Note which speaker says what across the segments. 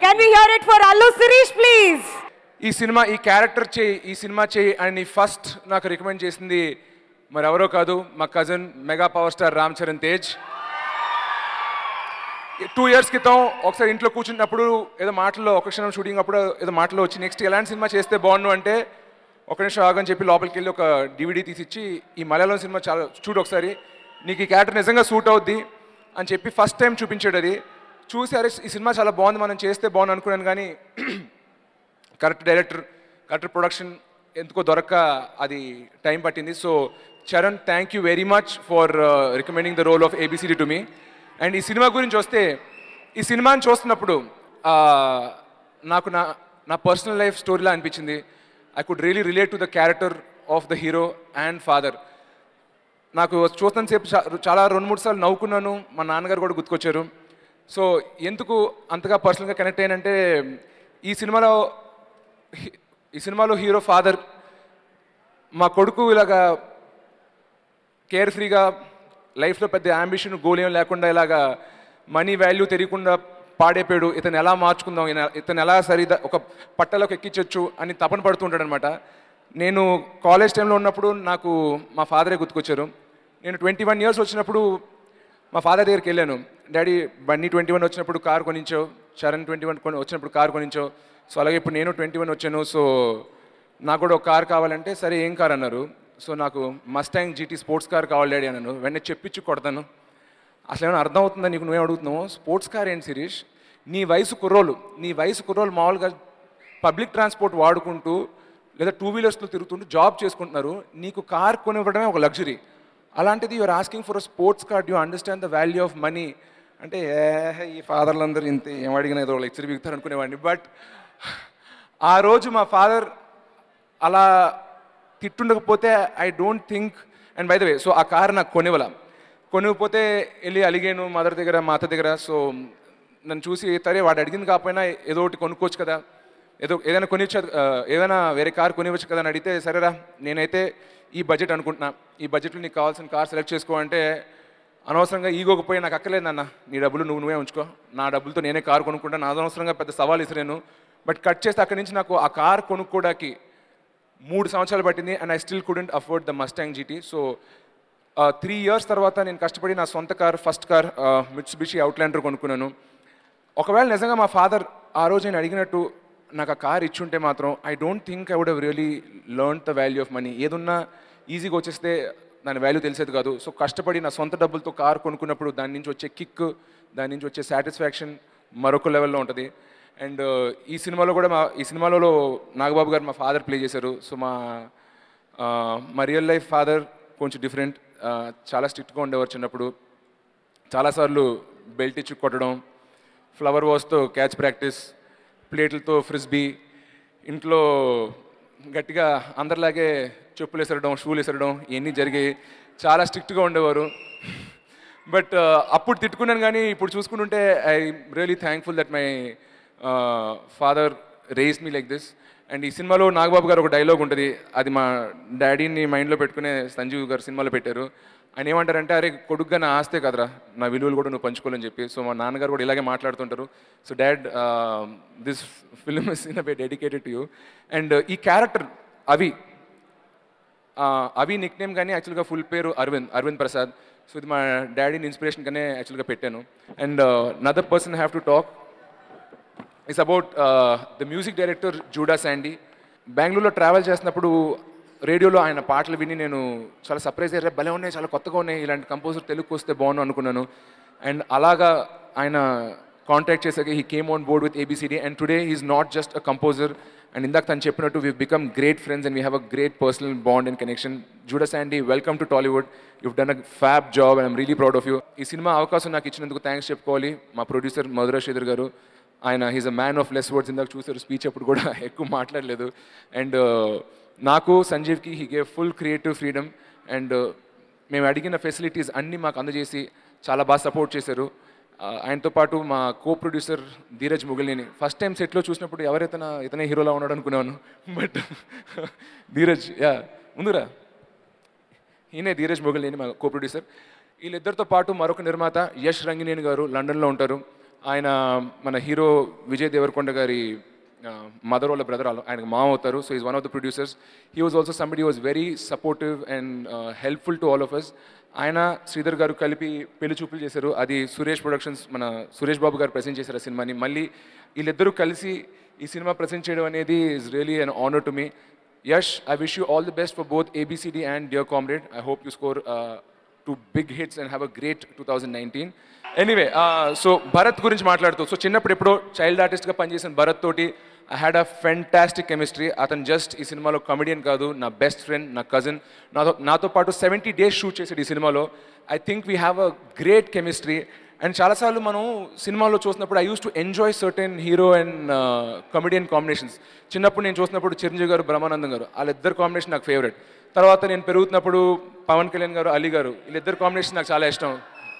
Speaker 1: Can we hear it for Allu Sirish, please?
Speaker 2: ఈ సినిమా ఈ క్యారెక్టర్ చేయి ఈ సినిమా చేయి అని ఫస్ట్ నాకు రికమెండ్ చేసింది మరి ఎవరో కాదు మా cousin mega power star Ram Charan Tej two years క్రితం ఒకసారి ఇంట్లో కూర్చున్నప్పుడు ఏదో మాటల్లో ఒక క్షణం షూటింగ్ అప్పుడు ఏదో మాటలో వచ్చి నెక్స్ట్ ఎలాంటి సినిమా చేస్తే బాగుండు అంటే ఒక నిమిషం ఆగని చెప్పి లోపలికి వెళ్ళి ఒక డివిడీ తీసిచ్చి ఈ మలయాళం సినిమా చాలా చూడు ఒకసారి నీకు ఈ క్యారెక్టర్ నిజంగా సూట్ అవుద్ది అని చెప్పి ఫస్ట్ టైం చూపించాడు అది చూసి అరే ఈ సినిమా చాలా బాగుంది మనం చేస్తే బాగుంది అనుకున్నాను కానీ కరెక్ట్ డైరెక్టర్ కరెక్ట్ ప్రొడక్షన్ ఎందుకో దొరక్క అది టైం పట్టింది so Charan thank you very much for recommending the role of ABCD to me and ఈ సినిమా గురించి వస్తే ఈ సినిమాని చూస్తున్నప్పుడు ఆ, నాకు నా నా పర్సనల్ లైఫ్ స్టోరీలా అనిపించింది I could really relate to the character of the hero and father నాకు చూస్తున్నంతసేపు చా- చాలా రెండు మూడు సార్లు నవ్వుకున్నాను మా నాన్నగారు కూడా గుర్తుకొచ్చారు సో ఎందుకు అంతగా పర్సనల్గా కనెక్ట్ అయ్యానంటే ఈ సినిమాలో హీ- ఈ సినిమాలో హీరో ఫాదర్ మా కొడుకు ఇలాగా కేర్ ఫ్రీగా లైఫ్లో పెద్ద అంబిషన్ గోల్ ఏం లేకుండా ఇలాగా మనీ వాల్యూ తెలియకుండా పాడైపోయాడు ఇతను ఎలా మార్చుకుందాం ఈయన- ఇతను ఎలా సరిదా ఒక పట్టలోకి ఎక్కించవచ్చు అని తపన పడుతుంటాడు అనమాట నేను కాలేజ్ టైంలో ఉన్నప్పుడు నాకు మా ఫాదరే గుర్తుకొచ్చారు నేను ట్వంటీ వన్ ఇయర్స్ వచ్చినప్పుడు మా ఫాదర్ దగ్గరికి వెళ్ళాను డాడీ బన్నీ ట్వంటీ వన్ వచ్చినప్పుడు కార్ కొనించో చరణ్ ట్వంటీ వన్ కొని వచ్చినప్పుడు కార్ కొనించో సో అలాగే ఇప్పుడు నేను ట్వంటీ వన్ వచ్చాను సో నాకు కూడా ఒక కార్ కావాలంటే సరే ఏం కార్ అన్నారు సో నాకు మస్టాంగ్ జీటీ స్పోర్ట్స్ కార్ కావాలి డాడీ అన్నాను వెంటనే చెప్పించి కొడతాను అసలు ఏమైనా అర్థం అవుతుందా నీకు నువ్వే అడుగుతున్నావు స్పోర్ట్స్ కార్ ఏంటి శిరీష్ నీ వయసు కుర్రోలు నీ వయసు కుర్రోలు మామూలుగా పబ్లిక్ ట్రాన్స్పోర్ట్ వాడుకుంటూ లేదా టూ వీలర్స్లో తిరుగుతుంటూ జాబ్ చేసుకుంటున్నారు నీకు కార్ కొనివ్వడమే ఒక లగ్జరీ అలాంటిది you're asking for a sports card you understand the value of money అంటే ఏ ఈ ఫాదర్లందరూ ఇంత ఏం అడిగినా ఏదో లెక్చర్ బిగుతారు అనుకునేవాడిని బట్ ఆ రోజు మా ఫాదర్ అలా తిట్టుండకపోతే I don't think and by the way so ఆ కార్ నాకు కొనివ్వాల కొనివ్వకపోతే వెళ్ళి అలిగాను మదర్ దగ్గర మా అత్త దగ్గర సో నన్ను చూసి సరే వాడు అడిగింది కాకపోయినా ఏదో ఒకటి కొనుక్కోవచ్చు కదా ఏదో ఏదైనా కొనిచ్చ ఏదైనా వేరే కార్ కొనివ్వచ్చు కదా అని అడిగితే సరేరా నేనైతే ఈ బడ్జెట్ అనుకుంటున్నా ఈ బడ్జెట్లో నీకు కావాల్సిన కార్ సెలెక్ట్ చేసుకో అంటే అనవసరంగా ఈగోకి పోయి నాకు అక్కర్లేదు నాన్న నీ డబ్బులు నువ్వు నువ్వే ఉంచుకో నా డబ్బులతో నేనే కార్ కొనుక్కుంటా నా అనవసరంగా పెద్ద సవాల్ ఇసిరాను బట్ కట్ చేస్తే అక్కడి నుంచి నాకు ఆ కార్ కొనుక్కోవడానికి మూడు సంవత్సరాలు పట్టింది and I still couldn't afford the Mustang GT so three years తర్వాత నేను కష్టపడి నా సొంత car first car Mitsubishi Outlander కొనుక్కున్నాను ఒకవేళ నిజంగా మా ఫాదర్ ఆ రోజు నేను అడిగినట్టు నాకు ఆ కార్ ఇచ్చుంటే మాత్రం I don't think I would have really learn the value of money ఏదున్నా ఈజీగా వచ్చేస్తే దాని వాల్యూ తెలిసేది కాదు సో కష్టపడి నా సొంత డబ్బులతో కార్ కొనుక్కున్నప్పుడు దాని నుంచి వచ్చే కిక్ దాని నుంచి వచ్చే సాటిస్ఫాక్షన్ మరొక లెవెల్లో ఉంటుంది అండ్ ఈ సినిమాలో కూడా మా ఈ సినిమాలో నాగబాబు గారు మా ఫాదర్ ప్లే చేశారు సో మా ఆ, మా రియల్ లైఫ్ ఫాదర్ కొంచెం డిఫరెంట్ చాలా స్ట్రిక్ట్గా ఉండేవారు చిన్నప్పుడు చాలాసార్లు బెల్ట్ ఇచ్చి కొట్టడం ఫ్లవర్ వాష్తో క్యాచ్ ప్రాక్టీస్ ప్లేట్లతో ఫ్రిస్బీ ఇంట్లో గట్టిగా అందరిలాగే చెప్పులు ఎసరడం షూలు ఎసరడం ఇవన్నీ జరిగాయి చాలా స్ట్రిక్ట్గా ఉండేవారు బట్ అప్పుడు తిట్టుకున్నాను కానీ ఇప్పుడు చూసుకుంటుంటే I really thankful that my father raise me like this and ఈ సినిమాలో నాగబాబు గారు ఒక డైలాగ్ ఉంటుంది అది మా డాడీని మైండ్లో పెట్టుకునే సంజీవ్ గారు సినిమాలో పెట్టారు ఆయన ఏమంటారంటే అరే కొడుకుగా నా ఆస్తే కదరా నా విలువలు కూడా నువ్వు పంచుకోవాలని చెప్పి సో మా నాన్నగారు కూడా ఇలాగే మాట్లాడుతుంటారు so dad this film is in by dedicated to you and ఈ క్యారెక్టర్ అవి ఆ, అవి నిక్ నేమ్ కానీ యాక్చువల్గా ఫుల్ పేరు అరవింద్ అరవింద్ ప్రసాద్ సో ఇది మా డాడీని ఇన్స్పిరేషన్ కానీ యాక్చువల్గా పెట్టాను and other person have to talk it's about the music director Judah Sandhy బెంగళూరులో ట్రావెల్ చేసినప్పుడు రేడియోలో ఆయన పాటలు విని నేను చాలా సర్ప్రైజ్ అయ్యారు భలే ఉన్నాయి చాలా కొత్తగా ఉన్నాయి ఇలాంటి కంపోజర్ తెలుగుకి వస్తే బాగుండు అనుకున్నాను అండ్ అలాగా ఆయన కాంటాక్ట్ చేశాక he came on board with ABCD and today is not just a composer and ఇందాక తను చెప్పినట్టు we become great friends and we have a great personal bond and connection Judah Sandhy welcome to Tollywood you've done a fab job and I'm really proud of you ఈ సినిమా అవకాశం నాకు ఇచ్చినందుకు thanks చెప్పుకోవాలి మా ప్రొడ్యూసర్ మధురా శ్రీధర్ గారు ఆయన he's a man of less words ఇందాక చూసారు స్పీచ్ అప్పుడు కూడా ఎక్కువ మాట్లాడలేదు అండ్ నాకు సంజీవ్కి he gave full creative freedom and మేము అడిగిన ఫెసిలిటీస్ అన్నీ మాకు అందజేసి చాలా బాగా సపోర్ట్ చేశారు ఆ, ఆయనతో పాటు మా co producer Dheeraj Mogilineni first time సెట్లో చూసినప్పుడు ఎవరైతే ఇతనే హీరోలా ఉన్నాడు అనుకున్నాను బట్ ధీరజ్ యా ముందురా ఈయనే ధీరజ్ మొగలిని మా కో ప్రొడ్యూసర్ వీళ్ళిద్దరితో పాటు మరొక నిర్మాత యష్ రంగినేని గారు లండన్లో ఉంటారు ఆయన మన హీరో విజయ్ దేవరకొండ గారి మదర్ వాళ్ళ బ్రదర్ ఆయనకు మామ అవుతారు so is one of the producers he was also somebody was very supportive and helpful to all of us ఆయన శ్రీధర్ గారు కలిపి పెళ్లి చూపులు చేశారు అది సురేష్ ప్రొడక్షన్స్ మన సురేష్ బాబు గారు ప్రజెంట్ చేశారు ఆ సినిమాని మళ్ళీ వీళ్ళిద్దరూ కలిసి ఈ సినిమా ప్రజెంట్ చేయడం అనేది is really an honour to me Yash I wish you all the best for both ABCD and Dear Comrade I hope you score two big hits and have a great two thousand nineteen anyway so Bharat గురించి మాట్లాడుతూ so చిన్నప్పుడు ఎప్పుడో child ఆర్టిస్ట్గా పనిచేసిన భరత్ తోటి I had a fantastic chemistry అతను just ఈ సినిమాలో కమెడియన్ కాదు నా బెస్ట్ ఫ్రెండ్ నా కజిన్ నాతో నాతో పాటు సెవెంటీ డేస్ షూట్ చేసాడు ఈ సినిమాలో I think we have a great chemistry and చాలాసార్లు మనం సినిమాలో చూసినప్పుడు I use to enjoy certain hero and comedian combinations చిన్నప్పుడు నేను చూసినప్పుడు చిరంజీవి గారు బ్రహ్మానందం గారు వాళ్ళిద్దరు కాంబినేషన్ నాకు ఫేవరెట్ తర్వాత నేను పెరుగుతున్నప్పుడు పవన్ కళ్యాణ్ గారు అలీ గారు వీళ్ళిద్దరు కాంబినేషన్ నాకు చాలా ఇష్టం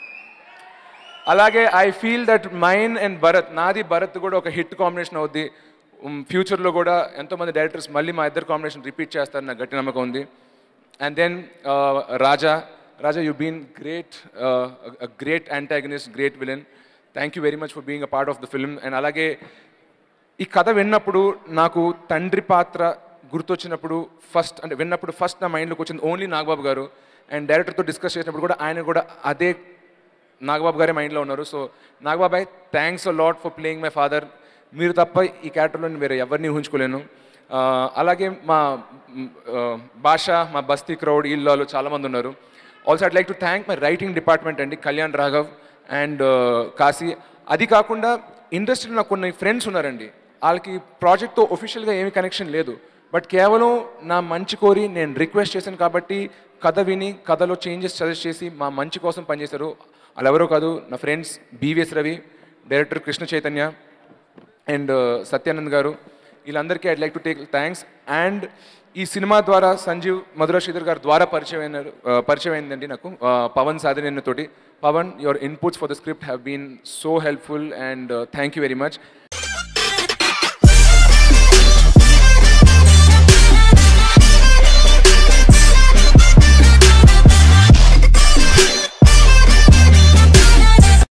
Speaker 2: అలాగే I feel that mine and Bharat నాది భరత్ కూడా ఒక హిట్ కాంబినేషన్ అవుద్ది ఫ్యూచర్లో కూడా ఎంతోమంది డైరెక్టర్స్ మళ్ళీ మా ఇద్దరు కాంబినేషన్ రిపీట్ చేస్తారు నాకు గట్టి నమ్మకం ఉంది and then Raja Raja you been great great antagonist great villain thank you very much for being a part of the film and అలాగే ఈ కథ విన్నప్పుడు నాకు తండ్రి పాత్ర గుర్తొచ్చినప్పుడు ఫస్ట్ అంటే విన్నప్పుడు ఫస్ట్ నా మైండ్లోకి వచ్చింది ఓన్లీ నాగబాబు గారు అండ్ డైరెక్టర్తో డిస్కస్ చేసినప్పుడు కూడా ఆయన కూడా అదే నాగబాబు గారే మైండ్లో ఉన్నారు so Nagababai thanks a lot for playing my father మీరు తప్ప ఈ క్యారెక్టర్లో నేను వేరే ఎవరిని ఊహించుకోలేను ఆ, అలాగే మా మ్, ఆ, భాష మా బస్తీ క్రౌడ్ వీళ్ళు చాలామంది ఉన్నారు also I'd like to thank my writing department అండి కళ్యాణ్ రాఘవ్ అండ్ కాశీ అది కాకుండా ఇండస్ట్రీలో నాకు కొన్ని ఫ్రెండ్స్ ఉన్నారండి వాళ్ళకి ప్రాజెక్ట్తో ఒఫిషియల్గా ఏమీ కనెక్షన్ లేదు బట్ కేవలం నా మంచి కోరి నేను రిక్వెస్ట్ చేశాను కాబట్టి కథ విని కథలో చేంజెస్ సజెస్ట్ చేసి మా మంచి కోసం పనిచేశారు వాళ్ళు ఎవరో కాదు నా friends BVS Ravi director Krishna Chaitanya and Satyanand garu వీళ్ళందరికీ I'd like to take thanks and ఈ సినిమా ద్వారా సంజీవ్ మధుర శ్రీధర్ గారి ద్వారా పరిచయం అయినారు ఆ, పరిచయం అయిందండి నాకు ఆ, పవన్ సాధనేన్న తోటి Pavan your inputs for the script have been so helpful and thank you very much